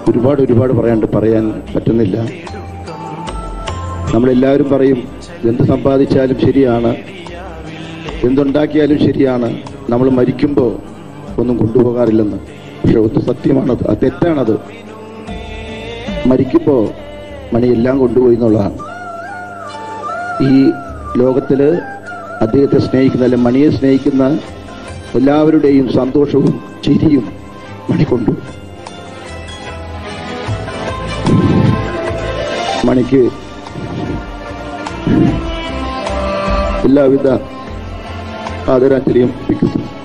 ഒരുപാട് ഒരുപാട് പറയാണ്ട് പറയാൻ പറ്റുന്നില്ല നമ്മളെല്ലാവരും പറയും എന്ത് സമ്പാദിച്ചാലും ശരിയാണ് എന്തുണ്ടാക്കിയാലും ശരിയാണ് നമ്മൾ മരിക്കുമ്പോൾ ഒന്നും കൊണ്ടുപോകാറില്ലെന്ന് പക്ഷെ ഒന്ന് സത്യമാണത് അത് തെറ്റാണത് മരിക്കുമ്പോൾ മണി എല്ലാം കൊണ്ടുപോയി എന്നുള്ളതാണ് ഈ ലോകത്തില് അദ്ദേഹത്തെ സ്നേഹിക്കുന്ന അല്ലെ മണിയെ സ്നേഹിക്കുന്ന എല്ലാവരുടെയും സന്തോഷവും ചിരിയും മണി കൊണ്ടു മണിക്ക് എല്ലാവിധ ആദരാഞ്ജലിയും അർപ്പിക്കുന്നു